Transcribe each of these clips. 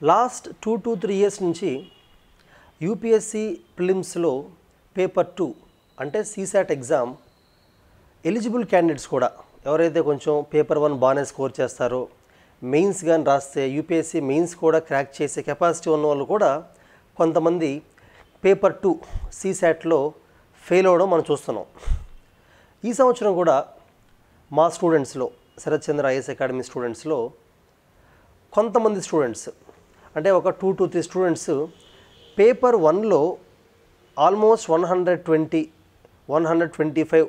last two to three years నుంచి UPSC ప్రిలిమ్స్లో paper two అంటే సీసాట్ ఎగ్జామ్ ఎలిజిబుల్ క్యాండిడేట్స్ కూడా ఎవరైతే కొంచెం పేపర్ వన్ బాగానే స్కోర్ చేస్తారో మెయిన్స్ కానీ రాస్తే యూపీఎస్సీ మెయిన్స్ కూడా క్రాక్ చేసే కెపాసిటీ ఉన్న వాళ్ళు కూడా కొంతమంది పేపర్ టూ సీసాట్లో ఫెయిల్ అవ్వడం మనం చూస్తున్నాం ఈ సంవత్సరం కూడా మా స్టూడెంట్స్లో శరత్ చంద్ర ఐఎస్ అకాడమీ స్టూడెంట్స్లో కొంతమంది స్టూడెంట్స్ అంటే ఒక two to three students paper వన్లో almost one hundred twenty one hundred twenty five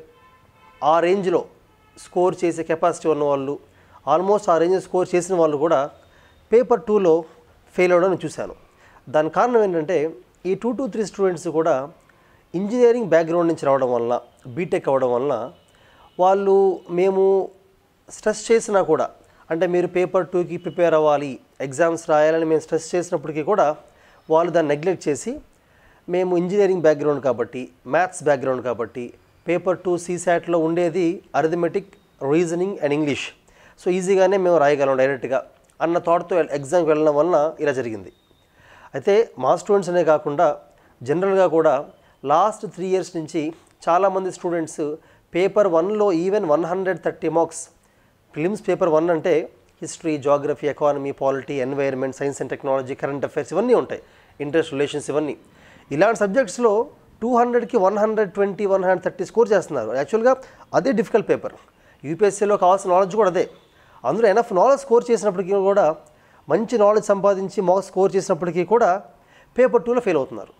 ఆ రేంజ్లో స్కోర్ చేసే కెపాసిటీ ఉన్న వాళ్ళు ఆల్మోస్ట్ ఆ రేంజ్ స్కోర్ చేసిన వాళ్ళు కూడా పేపర్ టూలో ఫెయిల్ అవ్వడం నేను చూశాను దాని కారణం ఏంటంటే ఈ టూ టు త్రీ స్టూడెంట్స్ కూడా ఇంజనీరింగ్ బ్యాక్గ్రౌండ్ నుంచి రావడం వలన బీటెక్ అవ్వడం వలన వాళ్ళు మేము స్ట్రెస్ చేసినా కూడా అంటే మీరు పేపర్ టూకి ప్రిపేర్ అవ్వాలి ఎగ్జామ్స్ రాయాలని మేము స్ట్రెస్ చేసినప్పటికీ కూడా వాళ్ళు దాన్ని నెగ్లెక్ట్ చేసి మేము ఇంజనీరింగ్ బ్యాక్గ్రౌండ్ కాబట్టి మ్యాథ్స్ బ్యాక్గ్రౌండ్ కాబట్టి పేపర్ టూ సీసాట్లో ఉండేది arithmetic reasoning and English so ఈజీగానే మేము రాయగలం డైరెక్ట్గా అన్న థాట్తో ఎగ్జామ్కి వెళ్ళడం వలన ఇలా జరిగింది అయితే మా స్టూడెంట్స్ అనే కాకుండా జనరల్గా కూడా లాస్ట్ త్రీ ఇయర్స్ నుంచి చాలామంది స్టూడెంట్స్ పేపర్ వన్లో even one hundred thirty marks prelims paper one అంటే history geography economy polity environment science and technology current affairs ఇవన్నీ ఉంటాయి ఇంట్రెస్ట్ రిలేషన్స్ ఇవన్నీ ఇలాంటి సబ్జెక్ట్స్లో టూ హండ్రెడ్కి one hundred twenty one hundred thirty score చేస్తున్నారు యాక్చువల్గా అదే డిఫికల్ట్ పేపర్ యూపీఎస్సీలో కావాల్సిన నాలెడ్జ్ కూడా అదే అందులో ఎనఫ్ నాలెడ్జ్ స్కోర్ చేసినప్పటికీ కూడా మంచి నాలెడ్జ్ సంపాదించి మార్క్స్ స్కోర్ చేసినప్పటికీ కూడా పేపర్ టూలో ఫెయిల్ అవుతున్నారు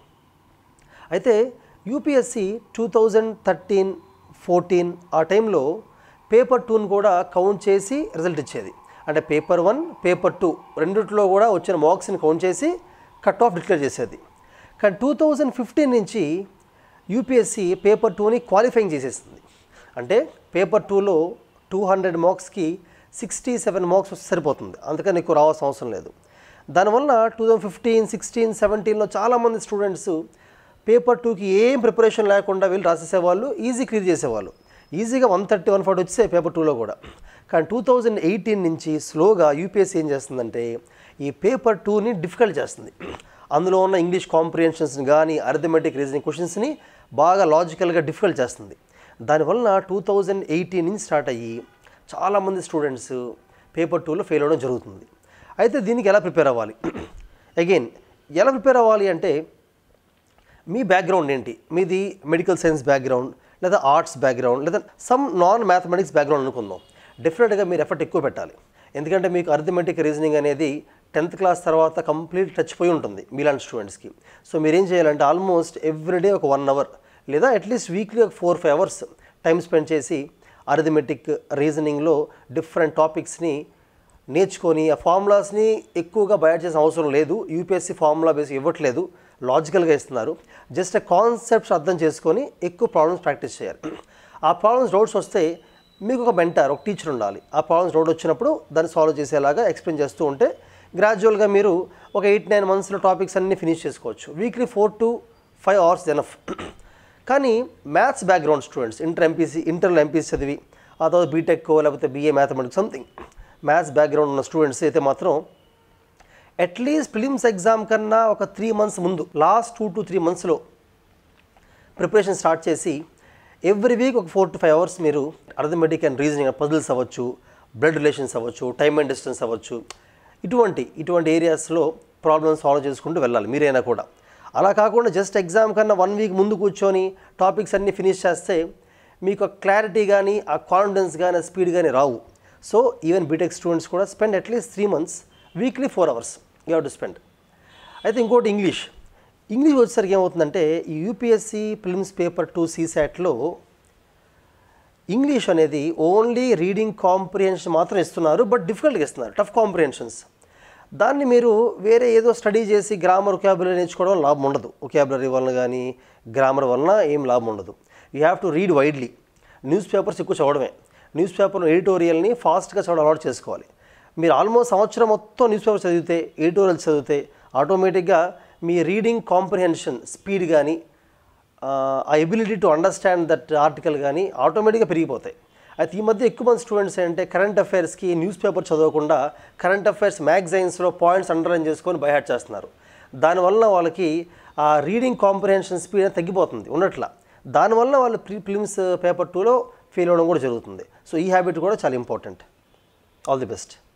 అయితే UPSC two thousand thirteen fourteen ఆ టైంలో పేపర్ టూని కూడా కౌంట్ చేసి రిజల్ట్ ఇచ్చేది అంటే పేపర్ వన్ పేపర్ టూ రెండిట్లో కూడా వచ్చిన మార్క్స్ని కౌంట్ చేసి కట్ ఆఫ్ డిక్లేర్ చేసేది కానీ టూ థౌజండ్ ఫిఫ్టీన్ నుంచి యూపీఎస్సి పేపర్ టూని క్వాలిఫైయింగ్ చేసేసింది అంటే పేపర్ టూలో టూ హండ్రెడ్ మార్క్స్కి సిక్స్టీ సెవెన్ మార్క్స్ వస్తే సరిపోతుంది అందుకని ఎక్కువ రావాల్సిన అవసరం లేదు దానివల్ల టూ థౌజండ్ ఫిఫ్టీన్ సిక్స్టీన్ సెవెంటీన్లో చాలామంది స్టూడెంట్స్ పేపర్ టూకి ఏం ప్రిపరేషన్ లేకుండా వెళ్ళి రాసేసేవాళ్ళు ఈజీ క్లియర్ చేసేవాళ్ళు ఈజీగా వన్ థర్టీ వన్ ఫార్టీ వచ్చే పేపర్ టూలో కూడా కానీ టూ థౌజండ్ ఎయిటీన్ నుంచి స్లోగా యూపీఎస్సీ ఏం చేస్తుందంటే ఈ పేపర్ టూని డిఫికల్ట్ చేస్తుంది అందులో ఉన్న ఇంగ్లీష్ కాంప్రిహెన్షన్స్ని కానీ అరిథమెటిక్ రీజనింగ్ క్వశ్చన్స్ని బాగా లాజికల్గా డిఫికల్ట్ చేస్తుంది దానివల్ల టూ థౌజండ్ ఎయిటీన్ నుంచి స్టార్ట్ అయ్యి చాలామంది స్టూడెంట్స్ పేపర్ టూలో ఫెయిల్ అవ్వడం జరుగుతుంది అయితే దీనికి ఎలా ప్రిపేర్ అవ్వాలి అగైన్ ఎలా ప్రిపేర్ అవ్వాలి అంటే మీ బ్యాక్గ్రౌండ్ ఏంటి మీది మెడికల్ సైన్స్ బ్యాక్గ్రౌండ్ లేదా ఆర్ట్స్ బ్యాక్గ్రౌండ్ లేదా సమ్ నాన్ మ్యాథమెటిక్స్ బ్యాక్గ్రౌండ్ అనుకుందాం డెఫినెట్గా మీరు ఎఫర్ట్ ఎక్కువ పెట్టాలి ఎందుకంటే మీకు అర్థమెటిక్ రీజనింగ్ అనేది టెన్త్ క్లాస్ తర్వాత కంప్లీట్ టచ్ పోయి ఉంటుంది మీలాంటి స్టూడెంట్స్కి సో మీరు ఏం చేయాలంటే ఆల్మోస్ట్ ఎవ్రీడే ఒక వన్ అవర్ లేదా అట్లీస్ట్ వీక్లీ ఒక four five hours time spend చేసి అరిథమెటిక్ రీజనింగ్లో డిఫరెంట్ టాపిక్స్ని నేర్చుకొని ఆ ఫార్ములాస్ని ఎక్కువగా బయట చేసిన అవసరం లేదు యూపీఎస్సీ ఫార్ములా బేస్ ఇవ్వట్లేదు లాజికల్గా ఇస్తున్నారు జస్ట్ కాన్సెప్ట్స్ అర్థం చేసుకొని ఎక్కువ ప్రాబ్లమ్స్ ప్రాక్టీస్ చేయాలి ఆ ప్రాబ్లమ్స్ డౌట్స్ వస్తే మీకు ఒక మెంటర్ ఒక టీచర్ ఉండాలి ఆ ప్రాబ్లమ్స్ డౌట్ వచ్చినప్పుడు దాన్ని సాల్వ్ చేసేలాగా ఎక్స్ప్లెయిన్ చేస్తూ ఉంటే గ్రాడ్యువల్గా మీరు ఒక ఎయిట్ నైన్ మంత్స్లో టాపిక్స్ అన్నీ ఫినిష్ చేసుకోవచ్చు weekly four to five hours enough కానీ maths background students inter MPC ఇంటర్లో ఎంపీసీ చదివి ఆ తర్వాత బీటెక్ లేకపోతే BA mathematics something maths background ఉన్న స్టూడెంట్స్ అయితే మాత్రం అట్లీస్ట్ ఫిలిమ్స్ ఎగ్జామ్ కన్నా ఒక త్రీ మంత్స్ ముందు లాస్ట్ టూ టు త్రీ మంత్స్లో ప్రిపరేషన్ స్టార్ట్ చేసి ఎవ్రీ వీక్ ఒక ఫోర్ టు ఫైవ్ అవర్స్ మీరు అర్థమెటిక్ అండ్ రీజనింగ్ పజిల్స్ అవ్వచ్చు బ్లడ్ రిలేషన్స్ అవ్వచ్చు టైమ్ అండ్ డిస్టెన్స్ అవ్వచ్చు ఇటువంటి ఇటువంటి ఏరియాస్లో ప్రాబ్లమ్స్ సాల్వ్ చేసుకుంటూ వెళ్ళాలి మీరైనా కూడా అలా కాకుండా జస్ట్ ఎగ్జామ్ కన్నా వన్ వీక్ ముందు కూర్చొని టాపిక్స్ అన్నీ ఫినిష్ చేస్తే మీకు క్లారిటీ కానీ ఆ కాన్ఫిడెన్స్ కానీ ఆ స్పీడ్ కానీ రావు సో ఈవెన్ బీటెక్ స్టూడెంట్స్ కూడా spend at least three months weekly four hours you have to spend అయితే ఇంకోటి ఇంగ్లీష్ ఇంగ్లీష్ వచ్చేసరికి ఏమవుతుందంటే ఈ యూపీఎస్సీ ఫిల్మ్స్ పేపర్ టూ సీసాట్లో ఇంగ్లీష్ అనేది ఓన్లీ రీడింగ్ కాంప్రిహెన్షన్ మాత్రం ఇస్తున్నారు బట్ డిఫికల్ట్గా ఇస్తున్నారు టఫ్ కాంప్రిహెన్షన్స్ దాన్ని మీరు వేరే ఏదో స్టడీ చేసి గ్రామర్ ఒకాబులరీ నేర్చుకోవడం లాభం ఉండదు ఒకాబులరీ వలన కానీ గ్రామర్ వలన ఏం లాభం ఉండదు you have to read widely newspapers ఎక్కువ చదవడమే న్యూస్ పేపర్ ఎడిటోరియల్ని ఫాస్ట్గా చదవడం అలవాటు చేసుకోవాలి మీరు ఆల్మోస్ట్ సంవత్సరం మొత్తం న్యూస్ పేపర్ చదివితే ఎడిటోరియల్స్ చదివితే ఆటోమేటిక్గా మీ రీడింగ్ కాంప్రిహెన్షన్ స్పీడ్ కానీ ఆ ability to understand that article కానీ ఆటోమేటిక్గా పెరిగిపోతాయి అయితే ఈ మధ్య ఎక్కువ మంది స్టూడెంట్స్ ఏంటంటే కరెంట్ అఫైర్స్కి న్యూస్ పేపర్ చదవకుండా కరెంట్ అఫైర్స్ మ్యాగజైన్స్లో పాయింట్స్ అండర్లైన్ చేసుకొని బైహార్ట్ చేస్తున్నారు దానివల్ల వాళ్ళకి ఆ రీడింగ్ కాంప్రిహెన్షన్ స్పీడ్ అనేది తగ్గిపోతుంది ఉన్నట్ల దానివల్ల వాళ్ళు ప్రీ ఫిలిమ్స్ పేపర్ టూలో ఫెయిల్ అవ్వడం కూడా జరుగుతుంది సో ఈ హ్యాబిట్ కూడా చాలా ఇంపార్టెంట్ ఆల్ ది బెస్ట్